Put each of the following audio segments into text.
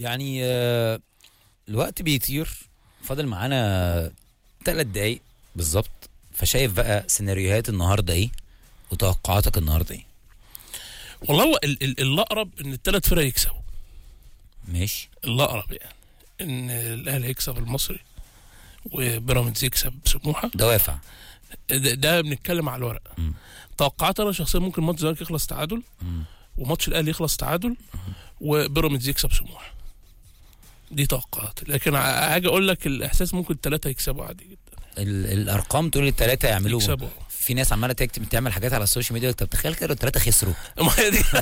يعني آه، الوقت بيطير فاضل معانا ثلاث دقايق بالظبط فشايف بقى سيناريوهات النهارده ايه وتوقعاتك النهارده ايه والله هو ال- ال- الاقرب ان الثلاث فرق يكسبوا ماشي الاقرب يعني ان الاهلي يكسب المصري وبيراميدز يكسب سموحه دوافع ده, ده بنتكلم على الورق مم. توقعات انا شخصيا ممكن ماتش الزمالك يخلص تعادل مم. وماتش الاهلي يخلص تعادل وبيراميدز يكسب سموحه دي توقعات لكن ع- هاجي اقول لك الاحساس ممكن الثلاثه يكسبوا عادي جدا ال- الارقام تقول الثلاثه يعملوا يكسبوا في ناس عماله تكتب تعمل حاجات على السوشيال ميديا طب تخيل كده الثلاثه خسروا ما هي دي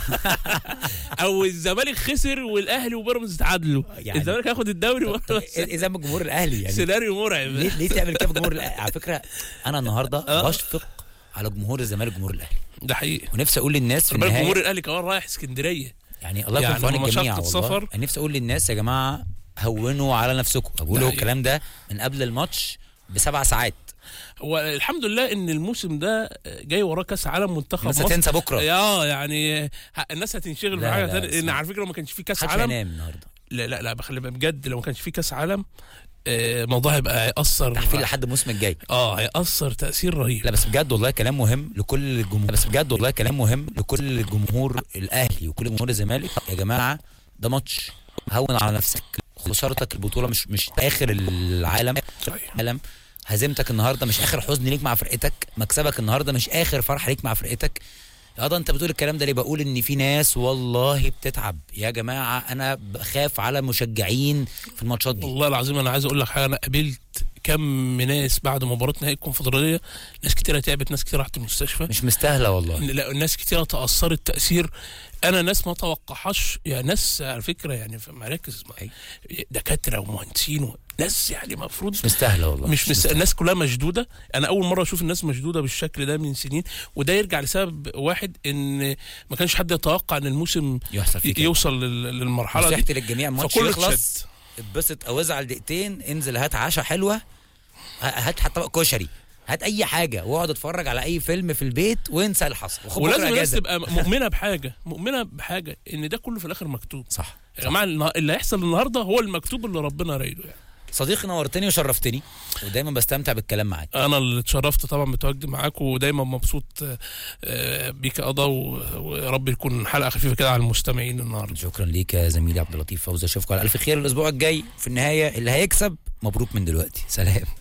او الزمالك خسر والاهلي وبيراميدز تعادلوا يعني- الزمالك هياخد الدوري طب إيه- ايه ذنب الجمهور الاهلي يعني سيناريو مرعب ليه ليه تعمل كده في جمهور الاهلي على فكره انا النهارده آه. بشفق على جمهور الزمالك وجمهور الاهلي ده حقيقي ونفسي اقول للناس في خلي بالك جمهور النهايه الاهلي كمان رايح اسكندريه يعني الله يكون يعني في عون هم الجميع مشقة والله سفر. انا نفسي اقول للناس يا جماعه هونوا على نفسكم بقول حقيقي. الكلام ده من قبل الماتش بسبع ساعات هو الحمد لله ان الموسم ده جاي وراه كاس عالم منتخب الناس مصر هتنسى بكره اه يعني ه- الناس هتنشغل لا، بحاجه لا، ثانيه لان صح. على فكره لو ما كانش في كاس محدش عالم هينام النهارده لا لا لا بخلي بالك بجد لو ما كانش في كاس عالم آه، الموضوع هيبقى هيأثر تحفيل لحد الموسم الجاي اه هيأثر تأثير رهيب لا بس بجد والله كلام مهم لكل الجمهور بس بجد والله كلام مهم لكل الجمهور الاهلي وكل جمهور الزمالك يا جماعه ده ماتش هون على نفسك خسارتك البطوله مش مش اخر العالم صحيح العالم هزيمتك النهارده مش اخر حزن ليك مع فرقتك مكسبك النهارده مش اخر فرحه ليك مع فرقتك يا ده انت بتقول الكلام ده ليه بقول ان في ناس والله بتتعب يا جماعه انا بخاف على مشجعين في الماتشات دي والله العظيم انا عايز اقول لك حاجه انا قابلت كم ناس بعد مباراه نهائي الكونفدراليه ناس كتيره تعبت ناس كتير راحت المستشفى مش مستاهله والله لا ناس كتيره تاثرت تاثير انا ناس ما توقعهاش يعني ناس على فكره يعني في مراكز أي. دكاتره ومهندسين و- ناس يعني المفروض مش مستاهله والله مش مس... الناس كلها مشدوده انا اول مره اشوف الناس مشدوده بالشكل ده من سنين وده يرجع لسبب واحد ان ما كانش حد يتوقع ان الموسم يحصل فيه ي- كده. يوصل لل... للمرحله دي نصيحتي للجميع الماتش فكله يخلص اتشد. اتبسط او ازعل دقيقتين انزل هات عشاء حلوه ه- هات حتى طبق كشري هات اي حاجه واقعد اتفرج على اي فيلم في البيت وانسى اللي حصل وخد ولازم بكرة الناس أجازة. تبقى مؤمنه بحاجه مؤمنه بحاجه ان ده كله في الاخر مكتوب صح يا جماعه النها- اللي هيحصل النهارده هو المكتوب اللي ربنا رايده يعني صديقي نورتني وشرفتني ودايما بستمتع بالكلام معاك انا اللي اتشرفت طبعا بتواجدي معاك ودايما مبسوط آه، آه، بيك قضا و- ورب يكون حلقه خفيفه كده على المستمعين النهارده شكرا ليك يا زميلي عبد اللطيف فوزي اشوفكم على الف خير الاسبوع الجاي في النهايه اللي هيكسب مبروك من دلوقتي سلام